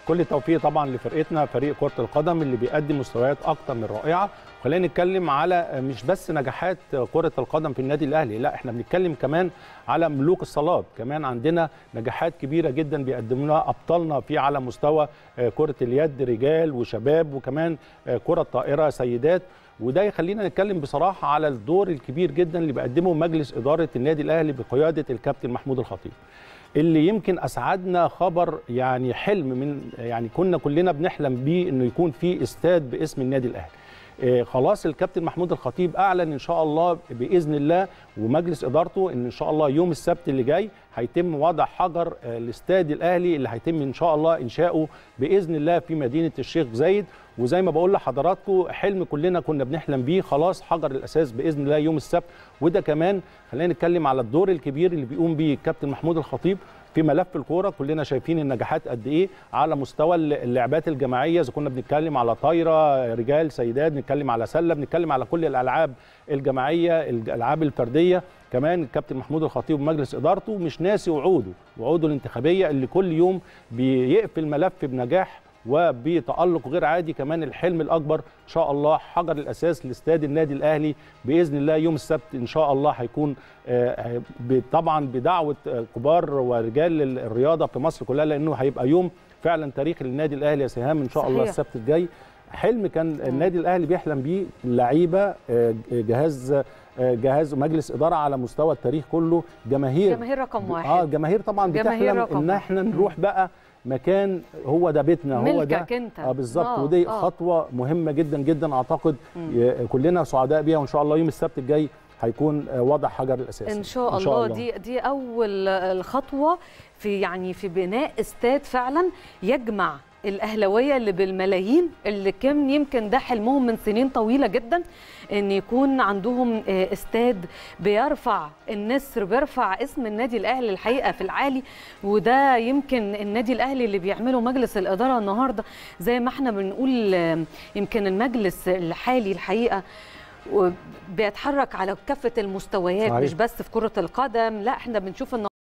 كل التوفيق طبعا لفرقتنا فريق كره القدم اللي بيقدم مستويات اكتر من رائعه خلينا نتكلم على مش بس نجاحات كره القدم في النادي الاهلي لا احنا بنتكلم كمان على ملوك الصالات كمان عندنا نجاحات كبيره جدا بيقدموها ابطالنا في على مستوى كره اليد رجال وشباب وكمان كره الطائره سيدات وده يخلينا نتكلم بصراحه على الدور الكبير جدا اللي بيقدمه مجلس اداره النادي الاهلي بقياده الكابتن محمود الخطيب اللي يمكن اسعدنا خبر يعني حلم من يعني كنا كلنا بنحلم بيه انه يكون في استاد باسم النادي الاهلي آه خلاص الكابتن محمود الخطيب اعلن ان شاء الله باذن الله ومجلس ادارته ان ان شاء الله يوم السبت اللي جاي هيتم وضع حجر آه الاستاد الاهلي اللي هيتم ان شاء الله انشاؤه باذن الله في مدينه الشيخ زايد وزي ما بقول لحضراتكم حلم كلنا كنا بنحلم بيه خلاص حجر الاساس باذن الله يوم السبت وده كمان خلينا نتكلم على الدور الكبير اللي بيقوم بيه الكابتن محمود الخطيب في ملف الكوره كلنا شايفين النجاحات قد ايه على مستوى اللعبات الجماعيه اذا كنا بنتكلم على طايره رجال سيدات بنتكلم على سله بنتكلم على كل الالعاب الجماعيه الالعاب الفرديه كمان الكابتن محمود الخطيب ومجلس ادارته مش ناسي وعوده وعوده الانتخابيه اللي كل يوم بيقفل ملف بنجاح وبتألق غير عادي كمان الحلم الأكبر إن شاء الله حجر الأساس لاستاد النادي الأهلي بإذن الله يوم السبت إن شاء الله هيكون طبعا بدعوة كبار ورجال الرياضة في مصر كلها لأنه هيبقى يوم فعلا تاريخي للنادي الأهلي يا سهام إن شاء صحيح. الله السبت الجاي حلم كان النادي الأهلي بيحلم بيه اللعيبة جهاز جهاز مجلس اداره على مستوى التاريخ كله جماهير جماهير رقم واحد اه جماهير طبعا بتحلم ان احنا نروح بقى مكان هو ده بيتنا هو ده انت اه بالظبط ودي آه. خطوه مهمه جدا جدا اعتقد مم. كلنا سعداء بيها وان شاء الله يوم السبت الجاي هيكون وضع حجر الاساس ان شاء, إن شاء الله, الله دي دي اول الخطوه في يعني في بناء استاد فعلا يجمع الاهلاويه اللي بالملايين اللي كان يمكن ده حلمهم من سنين طويله جدا ان يكون عندهم استاد بيرفع النسر بيرفع اسم النادي الاهلي الحقيقه في العالي وده يمكن النادي الاهلي اللي بيعمله مجلس الاداره النهارده زي ما احنا بنقول يمكن المجلس الحالي الحقيقه بيتحرك على كافه المستويات صحيح. مش بس في كره القدم لا احنا بنشوف